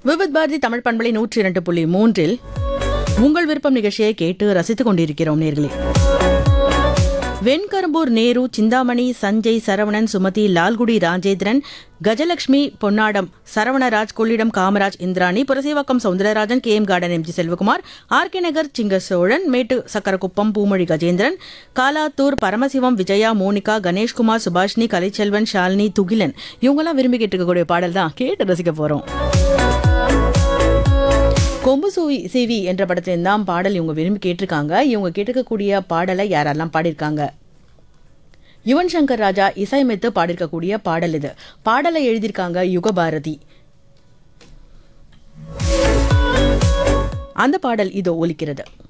விவித் பாரதி தமிழ் பண்பலை நூற்றி இரண்டு புள்ளி மூன்றில் உங்கள் விருப்பம் நிகழ்ச்சியை கேட்டு ரசித்துக் கொண்டிருக்கிறோம் நேர்களே Venkarumbur Nehru Chinthamani Sanjay Saravanan Sumathi Lalgudi Rajendran Gajalakshmi Ponnadam Saravanaraj Kollidam Kamaraj Indrani Purasawalkam Soundararajan K M garden MG Selvakumar RK Nagar Singa Chozhan Mettu Chakkarakuppam Poomozhi Gajendran Kalathur Paramasivam Vijaya Monica Ganeshkumar Subhashini Kalaiselvan Shalini Thugilan இவங்கெல்லாம் விரும்பி கேட்டுக்கக்கூடிய பாடல் தான் கேட்டு ரசிக்க போறோம் கொம்பு சூவி சிவி என்ற படத்துல தான் பாடல் இவங்க விரும்பி கேட்டிருக்காங்க இவங்க கேட்டிருக்கக்கூடிய பாடலை யாரெல்லாம் பாடியிருக்காங்க யுவன் சங்கர் ராஜா இசையமைத்து பாடியிருக்கக்கூடிய பாடல் இது பாடலை எழுதியிருக்காங்க யுகபாரதி அந்த பாடல் இதோ ஒலிக்கிறது